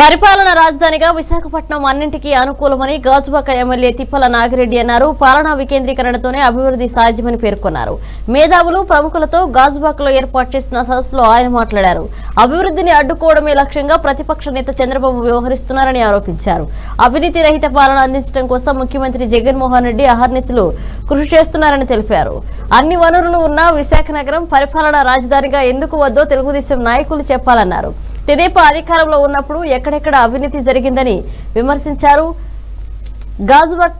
పరిపాలన రాజధానిగా విశాఖపట్నం అన్నింటికీ అనుకూలమని గాజువాక ఎమ్మెల్యే తిప్పల నాగిరెడ్డి అన్నారు పాలనా వికేంద్రీకరణతోనే అభివృద్ధి సాధ్యమని పేర్కొన్నారు మేధావులు ప్రముఖులతో గాజువాకలో ఏర్పాటు చేసిన సదస్సులో ఆయన మాట్లాడారు అభివృద్ధిని అడ్డుకోవడమే లక్ష్యంగా ప్రతిపక్ష నేత చంద్రబాబు వ్యవహరిస్తున్నారని ఆరోపించారు అవినీతి రహిత పాలన అందించడం కోసం ముఖ్యమంత్రి జగన్మోహన్ రెడ్డి అహర్నిశలు కృషి చేస్తున్నారని తెలిపారు అన్ని వనరులు ఉన్న విశాఖ నగరం పరిపాలనా రాజధానిగా ఎందుకు వద్దో తెలుగుదేశం నాయకులు చెప్పాలన్నారు తెదేపా అధికారంలో ఉన్నప్పుడు ఎక్కడెక్కడ అవినీతి జరిగిందని విమర్శించారు గాజువాక్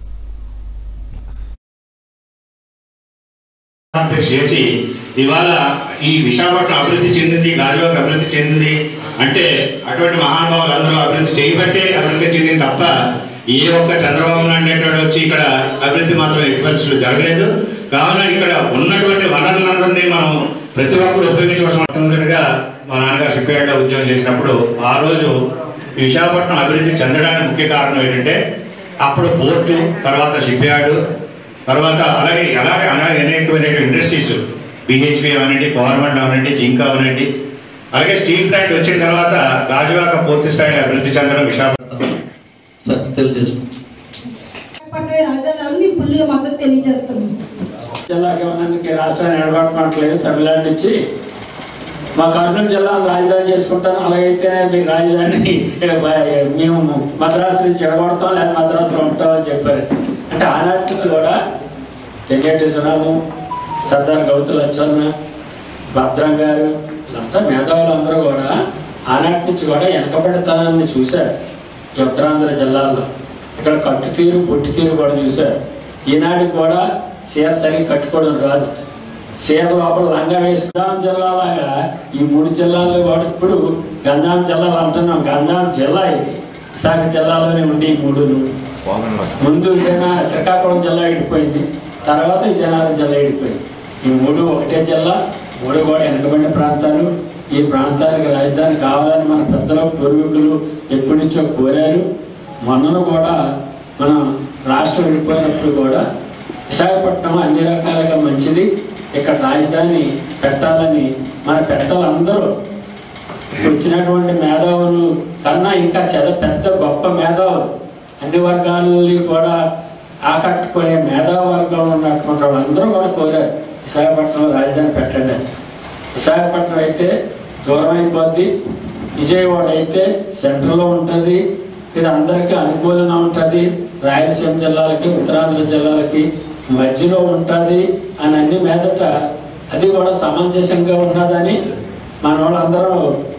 కాంప్లెక్స్ చేసి ఇవాళ ఈ విశాఖపట్నం అభివృద్ధి చెందింది గాజువాక అభివృద్ధి చెందింది అంటే అటువంటి మహానుభావులు అందరూ అభివృద్ధి చేయబట్టే అభివృద్ధి చెందింది తప్ప ఏ ఒక్క చంద్రబాబు నాయుడు అనేటువంటి వచ్చి ఇక్కడ అభివృద్ధి మాత్రం ఎట్టి పరిస్థితులు జరగలేదు కావున ఇక్కడ ఉన్నటువంటి వనరులందరినీ మనం ప్రతి ఒక్కరు ఉపయోగించవలసిన మొట్టమొదటిగా మా నాన్నగారు షిప్యార్డ్లో ఉద్యోగం చేసినప్పుడు ఆ రోజు ఈ విశాఖపట్నం అభివృద్ధి చెందడానికి ముఖ్య కారణం ఏంటంటే అప్పుడు పోర్టు తర్వాత షిప్యార్డు తర్వాత అలాగే అలాగే అలాగే అనేకమైన ఇండస్ట్రీస్ బిహెచ్పి అవనండి గవర్నమెంట్ అవనండి జింక్ అవనండి అలాగే స్టీల్ ప్లాంట్ వచ్చిన తర్వాత రాజువాక పూర్తి స్థాయిలో అభివృద్ధి చెందడం విశాఖపట్నం సార్ తెలియజేసుకో పట్టణ రాజధాని మేము ఫుల్గా మద్దతు తెలియజేస్తున్నాం జిల్లాకి ఉన్నందుకు రాష్ట్రాన్ని ఎడగొట్టట్లేదు తమిళనాడు నుంచి మా కర్నూలు జిల్లాను రాజధాని చేసుకుంటాను అలాగైతే మీ రాజధాని ఏ, బ- మేము మద్రాసు నుంచి ఎడగొడతాం లేదా మద్రాసులో ఉంటామని చెప్పారు అంటే ఆనాటి నుంచి కూడా తెంగేటి విశ్వనాథం సర్దార్ గౌతు లచ్చన్న భద్రం గారు వీళ్ళంతా మేధావులు అందరూ కూడా ఆనాటి నుంచి కూడా వెనకబడితనాన్ని చూశారు ఈ ఉత్తరాంధ్ర జిల్లాల్లో ఇక్కడ కట్టు తీరు పొట్టి తీరు కూడా చూశారు ఈనాటికి కూడా చీర సరిగ్గా కట్టుకోవడం రాదు చీర లోపల లంగా వేసి గంజాం జిల్లాలాగా ఈ మూడు జిల్లాల్లో కూడా ఇప్పుడు గంజాం జిల్లాలు అంటున్నాం గంజాం జిల్లా ఇది విశాఖ జిల్లాలోనే ఉండి ఈ మూడు ముందు జనా శ్రీకాకుళం జిల్లా ఇడిపోయింది తర్వాత ఈ జనాల జిల్లా ఇడిపోయింది ఈ మూడు ఒకటే జిల్లా మూడు కూడా వెనకబడిన ప్రాంతాలు ఈ ప్రాంతానికి రాజధాని కావాలని మన పెద్దలు పూర్వీకులు ఎప్పటి నుంచో కోరారు మొన్నను కూడా మనం రాష్ట్రం విడిపోయినప్పుడు కూడా విశాఖపట్నం అన్ని రకాలుగా మంచిది ఇక్కడ రాజధాని పెట్టాలని మన పెద్దలందరూ వచ్చినటువంటి మేధావులు కన్నా ఇంకా చాలా పెద్ద గొప్ప మేధావులు అన్ని వర్గాలని కూడా ఆకట్టుకునే మేధావి వర్గంలో ఉన్నటువంటి వాళ్ళందరూ కూడా కోరారు విశాఖపట్నం రాజధాని పెట్టండి అని. విశాఖపట్నం అయితే దూరం అయిపోద్ది విజయవాడ అయితే సెంటర్లో ఉంటుంది ఇది అందరికీ అనుకూలంగా ఉంటుంది రాయలసీమ జిల్లాలకి ఉత్తరాంధ్ర జిల్లాలకి మధ్యలో ఉంటుంది అని అన్ని మీదట అది కూడా సమంజసంగా ఉన్నదని మన వాళ్ళందరూ